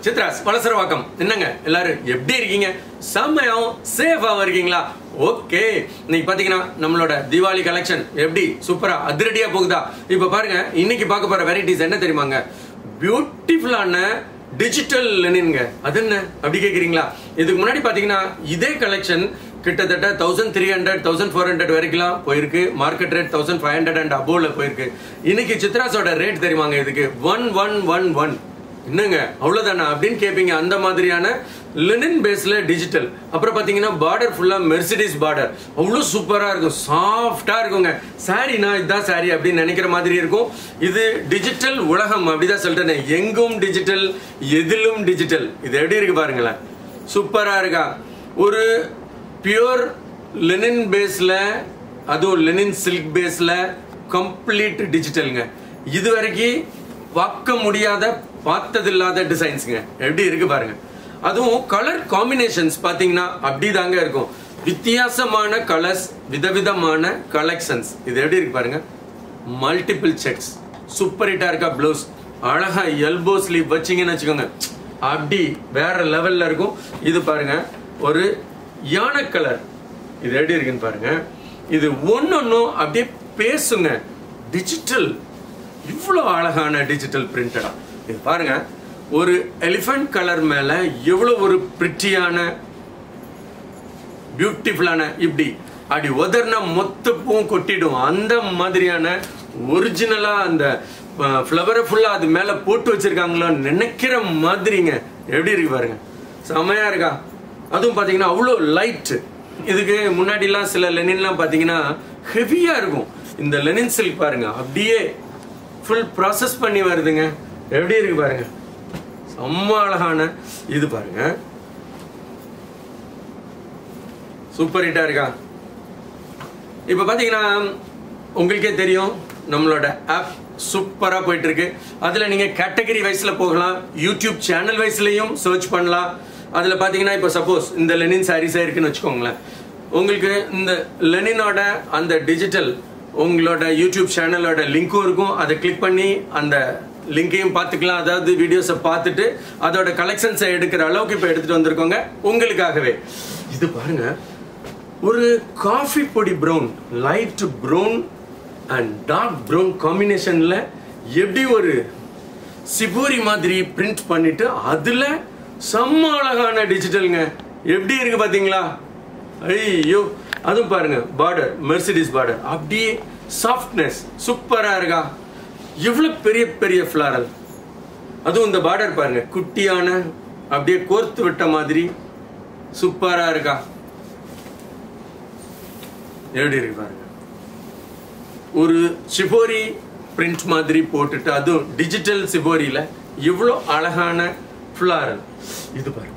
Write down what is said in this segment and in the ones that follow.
சித்ராஸ் வலசரவாக்கம் என்னங்க எல்லாரும் எப்படி இருக்கீங்க செம்மையாவும் சேஃபாவும் இருக்கீங்களா ஓகே இன்னைக்கு பாத்தீங்கன்னா நம்மளோட தீபாவளி கலெக்ஷன் எப்படி சூப்பரா அதிரடியா போகுதா இப்ப பாருங்க இன்னைக்கு பார்க்க போற வெரைட்டிஸ் என்ன தெரியுமாங்க பியூட்டிஃபுல்லான டிஜிட்டல் லெனின்ங்க அது என்ன அப்படி கேக்குறீங்களா இதுக்கு முன்னாடி பாத்தீங்கன்னா இதே கலெக்ஷன் கிட்டத்தட்ட thousand three hundred thousand four hundred வரைக்கும் போயிருக்கு market rate thousand five hundred and அபோவ்ல போயிருக்கு இன்னைக்கு சித்ராஸோட ரேட் தெரியுமாங்க இதுக்கு ஒன் ஒன் ஒன் ஒன் என்னங்க அவ்வளவுதானா அப்படின்னு கேட்பீங்க அந்த மாதிரியான லினன் பேஸ்ல டிஜிட்டல் அப்புறம் பாத்தீங்கன்னா பார்டர் ஃபுல்லா மெர்சிடிஸ் பார்டர் அவ்வளவு சூப்பரா இருக்கும் சாஃப்டா இருக்குங்க சாரினா இதுதான் சாரி அப்படின்னு நினைக்கிற மாதிரி இருக்கும் இது டிஜிட்டல் உலகம் அப்படிதான் சொல்லிட்டேன் எங்கும் டிஜிட்டல் எதிலும் டிஜிட்டல் இது எப்படி இருக்கு பாருங்களேன் சூப்பரா இருக்கா ஒரு பியூர் லெனின் பேஸ்ல அதுவும் லெனின் சில்க் பேஸ்ல கம்ப்ளீட் டிஜிட்டலுங்க இது வரைக்கும் பார்க்க முடியாத பார்த்ததில்லாத டிசைன்ஸுங்க எப்படி இருக்கு பாருங்க அதுவும் கலர் காம்பினேஷன்ஸ் பாத்தீங்கன்னா அப்படிதாங்க இருக்கும் வித்தியாசமான கலர்ஸ் விதவிதமான கலெக்ஷன்ஸ் இது எப்படி இருக்கு பாருங்க மல்டிபிள் செக்ஸ் சூப்பர் ஹிட்டா இருக்கா ப்ளவுஸ் அழகா எல்போ ஸ்லீவ் வச்சீங்கன்னு வச்சுக்கோங்க அப்படி வேற லெவல்ல இருக்கும் இது பாருங்க ஒரு யானை கலர் இது எப்படி இருக்குன்னு பாருங்க இது ஒன்னொன்னும் அப்படியே பேசுங்க டிஜிட்டல் இவ்வளோ அழகான டிஜிட்டல் பிரிண்டடா இது பாருங்க ஒரு எலிஃபண்ட் கலர் மேல எவ்வளவு ஒரு பிரிட்டியான பியூட்டிஃபுல்லான இப்படி அப்படி உதர்னா மொத்த பூவும் கொட்டிடும் அந்த மாதிரியான ஒரிஜினலா அந்த ஃப்ளவரை ஃபுல்லா அது மேல போட்டு வச்சிருக்காங்களோ நினைக்கிற மாதிரிங்க எப்படி இருக்கு பாருங்க செமையா இருக்கா அதுவும் பாத்தீங்கன்னா அவ்வளோ லைட் இதுக்கு முன்னாடிலாம் சில லெனின்லாம் பாத்தீங்கன்னா ஹெவியா இருக்கும் இந்த லெனின் சில்க் பாருங்க அப்படியே ஃபுல் ப்ராசஸ் பண்ணி வருதுங்க எப்படி இருக்கு பாருங்க செம்ம அழகான இது பாருங்க சூப்பர் ஹிட்டா இருக்கா இப்ப பாத்தீங்கன்னா உங்களுக்கே தெரியும் நம்மளோட ஆப் சூப்பரா போயிட்டு இருக்கு அதுல நீங்க கேட்டகரி வைஸ்ல போகலாம் யூடியூப் சேனல் வைஸ்லயும் சர்ச் பண்ணலாம் அதுல பாத்தீங்கன்னா இப்ப சப்போஸ் இந்த லெனின் சாரீஸா இருக்குன்னு வச்சுக்கோங்களேன் உங்களுக்கு இந்த லெனினோட அந்த டிஜிட்டல் உங்களோட யூடியூப் சேனலோட லிங்க்கும் இருக்கும் அதை கிளிக் பண்ணி அந்த லிங்கையும் பார்த்துக்கலாம் அதாவது வீடியோஸை பார்த்துட்டு அதோட கலெக்ஷன்ஸை எடுக்கிற அளவுக்கு இப்போ எடுத்துட்டு வந்திருக்கோங்க உங்களுக்காகவே இது பாருங்க ஒரு காஃபி பொடி brown light brown and dark brown காம்பினேஷன்ல எப்படி ஒரு சிபூரி மாதிரி பிரிண்ட் பண்ணிட்டு அதுல செம்ம அழகான டிஜிட்டலுங்க எப்படி இருக்கு பாத்தீங்களா ஐயோ அதுவும் பாருங்க பார்டர் மெர்சிடிஸ் பார்டர் அப்படியே சாஃப்ட்னஸ் சூப்பரா இருக்கா எவ்வளவு பெரிய பெரிய ஃபிளாரல் அதுவும் இந்த பார்டர் பாருங்க குட்டியான அப்படியே கோர்த்து விட்ட மாதிரி சூப்பரா இருக்கா எப்படி இருக்கு பாருங்க ஒரு சிபோரி பிரிண்ட் மாதிரி போட்டுட்டு அதுவும் டிஜிட்டல் சிபோரியில இவ்வளோ அழகான ஃபிளாரல் இது பாருங்க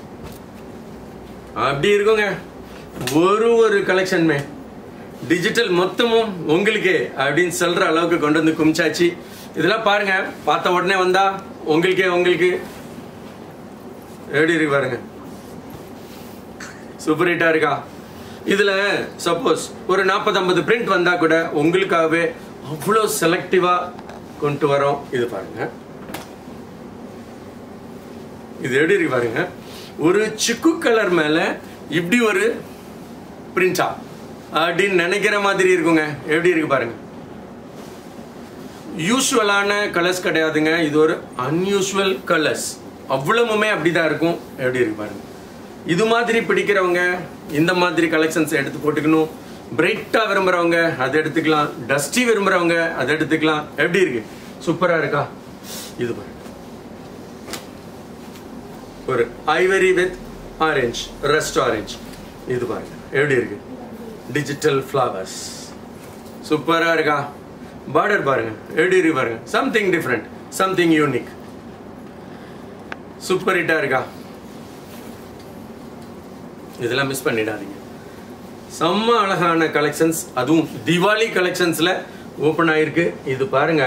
அப்படி இருக்குங்க ஒரு ஒரு கலெக்ஷனுமே டிஜிட்டல் மொத்தமும் உங்களுக்கே அப்படின்னு சொல்ற அளவுக்கு கொண்டு வந்து குமிச்சாச்சு இதெல்லாம் பாருங்க பார்த்த உடனே வந்தா உங்களுக்கே உங்களுக்கு எப்படி இருக்கு பாருங்க சூப்பர் ஹிட்டா இருக்கா இதுல சப்போஸ் ஒரு நாற்பது ஐம்பது பிரிண்ட் வந்தா கூட உங்களுக்காகவே அவ்வளோ செலக்டிவா கொண்டு வரோம் இது பாருங்க இது எப்படி இருக்கு பாருங்க ஒரு சிக்கு கலர் மேல இப்படி ஒரு பிரிண்டா அப்படின்னு நினைக்கிற மாதிரி இருக்குங்க எப்படி இருக்கு பாருங்க யூஸ்வலான கலர்ஸ் கிடையாதுங்க இது ஒரு அன்யூஸ்வல் கலர்ஸ் அவ்வளவுமே அப்படிதான் இருக்கும் எப்படி இருக்கு பாருங்க இது மாதிரி பிடிக்கிறவங்க இந்த மாதிரி கலெக்ஷன்ஸ் எடுத்து போட்டுக்கணும் பிரைட்டா விரும்புறவங்க அதை எடுத்துக்கலாம் டஸ்டி விரும்புறவங்க அதை எடுத்துக்கலாம் எப்படி இருக்கு சூப்பரா இருக்கா இது பாருங்க ஒரு ivory with orange rest orange இது பாருங்க எப்படி இருக்கு டிஜிட்டல் ஃப்ளவர்ஸ் சூப்பரா இருக்கா பார்டர் பாருங்க எப்படி இருக்கு பாருங்க something different something unique super ஹிட்டா இருக்கா இதெல்லாம் மிஸ் பண்ணிடாதீங்க செம்ம அழகான கலெக்ஷன்ஸ் அதுவும் திவாலி கலெக்ஷன்ஸ்ல ஓபன் ஆயிருக்கு இது பாருங்க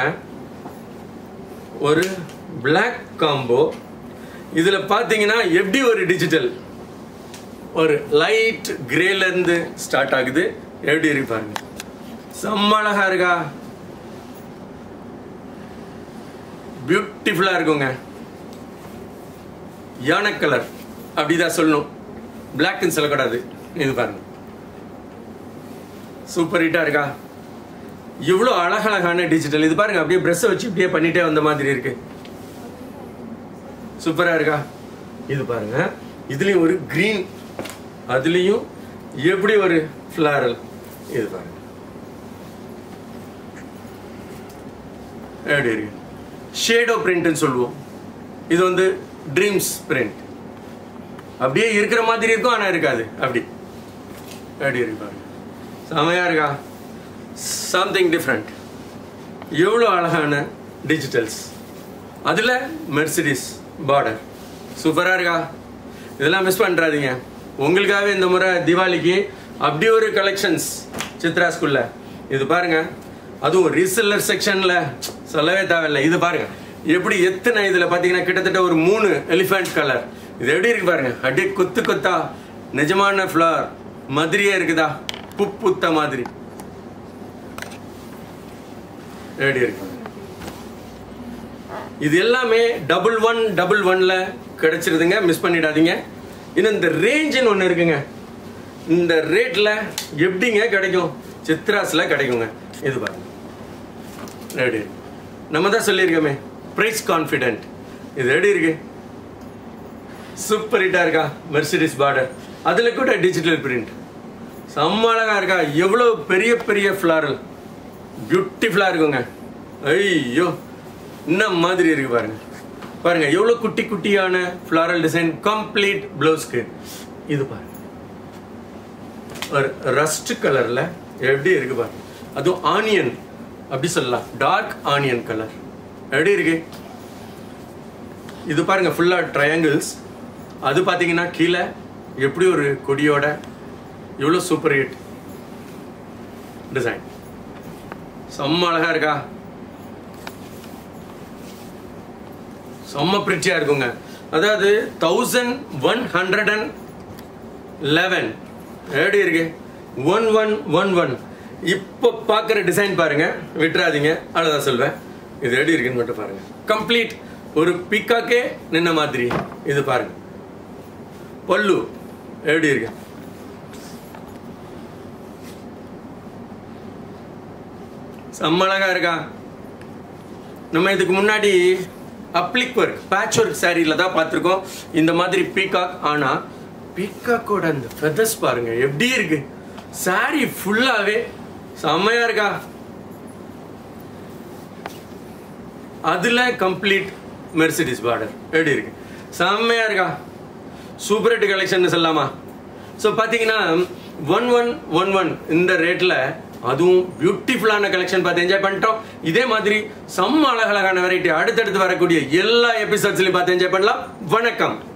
ஒரு பிளாக் காம்போ இதுல பாத்தீங்கன்னா எப்படி ஒரு டிஜிட்டல் ஒரு லைட் கிரேல இருந்து ஸ்டார்ட் ஆகுது எப்படி இருக்கு பாருங்க செம்ம அழகா இருக்கா பியூட்டிஃபுல்லா இருக்குங்க யானை கலர் அப்படிதான் சொல்லணும் பிளாக்னு சொல்லக்கூடாது இது பாருங்க சூப்பர் ஹிட்டா இருக்கா இவ்வளோ அழகழகான டிஜிட்டல் இது பாருங்க அப்படியே ப்ரெஸ்ஸை வச்சு இப்படியே பண்ணிட்டே வந்த மாதிரி இருக்கு சூப்பரா இருக்கா இது பாருங்க இதுலயும் ஒரு கிரீன் அதுலயும் எப்படி ஒரு ஃபிளாரல் இது பாருங்க எப்படி இருக்கு ஷேடோ பிரிண்ட்னு சொல்லுவோம் இது வந்து ட்ரீம்ஸ் பிரிண்ட் அப்படியே இருக்கிற மாதிரி இருக்கும் ஆனா இருக்காது அப்படி அப்படி இருக்கு பாருங்க செமையா இருக்கா சம்திங் டிஃப்ரெண்ட் எவ்வளோ அழகான டிஜிட்டல்ஸ் அதில் மெர்சிடிஸ் பார்டர் சூப்பராக இருக்கா இதெல்லாம் மிஸ் பண்ணுறாதீங்க உங்களுக்காகவே இந்த முறை தீபாவளிக்கு அப்படி ஒரு கலெக்ஷன்ஸ் சித்ரா ஸ்கூல்ல இது பாருங்க அதுவும் ரீசெல்லர் செக்ஷனில் சொல்லவே தேவையில்லை இது பாருங்க எப்படி எத்தனை இதில் பார்த்தீங்கன்னா கிட்டத்தட்ட ஒரு மூணு எலிஃபென்ட் கலர் இது எப்படி இருக்கு பாருங்க அப்படியே கொத்து கொத்தா நிஜமான ஃப்ளவர் மாதிரியே இருக்குதா புப்புத்த மாதிரி எப்படி இருக்கு இது எல்லாமே டபுள் ஒன் டபுள் ஒன்ல கிடைச்சிருதுங்க மிஸ் பண்ணிடாதீங்க இன்னும் இந்த ரேஞ்சுன்னு ஒன்று இருக்குங்க இந்த ரேட்ல எப்படிங்க கிடைக்கும் சித்ராஸ்ல கிடைக்குங்க இது பாருங்க ரெடி நம்ம தான் சொல்லியிருக்கோமே பிரைஸ் கான்ஃபிடென்ட் இது ரெடி இருக்கு சூப்பர் ஹிட்டா இருக்கா மெர்சிடிஸ் பார்டர் அதுல கூட டிஜிட்டல் பிரிண்ட் செம்ம அழகா இருக்கா எவ்வளவு பெரிய பெரிய ஃபிளாரல் பியூட்டிஃபுல்லா இருக்குங்க ஐயோ என்ன மாதிரி இருக்கு பாருங்க பாருங்க எவ்வளவு குட்டி குட்டியான ஃபிளாரல் டிசைன் கம்ப்ளீட் ப்ளவுஸ்க்கு இது பாருங்க ஒரு ரஸ்ட் கலர்ல எப்படி இருக்கு பாருங்க அதுவும் ஆனியன் அப்படி சொல்லலாம் டார்க் ஆனியன் கலர் எப்படி இருக்கு இது பாருங்க ஃபுல்லா ட்ரையாங்கிள்ஸ் அது பாத்தீங்கன்னா கீழே எப்படி ஒரு கொடியோட எவ்வளோ சூப்பர் ஹிட் டிசைன் செம்ம அழகா இருக்கா செம்ம பிரிட்டியா இருக்குங்க அதாவது thousand one hundred and eleven எப்படி இருக்கு ஒன் ஒன் ஒன் ஒன் இப்போ பார்க்குற டிசைன் பாருங்க விட்டுறாதீங்க அவ்வளோதான் சொல்வேன் இது எப்படி இருக்குன்னு மட்டும் பாருங்க கம்ப்ளீட் ஒரு பிக்காக்கே நின்ன மாதிரி இது பாருங்க பல்லு எப்படி இருக்கு செம்மழகா இருக்கா நம்ம இதுக்கு முன்னாடி அப்ளிக் ஒர்க் பேட்ச் ஒர்க் சாரியில தான் பார்த்துருக்கோம் இந்த மாதிரி பீகாக் ஆனா பீகாக்கோட அந்த ஃபெதர்ஸ் பாருங்க எப்படி இருக்கு சாரி ஃபுல்லாவே செம்மையா இருக்கா அதுல கம்ப்ளீட் மெர்சிடிஸ் பார்டர் எப்படி இருக்கு செம்மையா இருக்கா சூப்பர் ஹிட் கலெக்ஷன் சொல்லலாமா ஸோ பார்த்தீங்கன்னா ஒன் ஒன் ஒன் ஒன் இந்த ரேட்டில் அதுவும் பியூட்டிஃபுல்லான கலெக்ஷன் பார்த்து என்ஜாய் பண்ணிட்டோம் இதே மாதிரி செம்ம அழகழகான வெரைட்டி அடுத்தடுத்து வரக்கூடிய எல்லா எபிசோட்ஸ்லையும் பார்த்து என்ஜாய் பண்ணலாம் வணக்கம்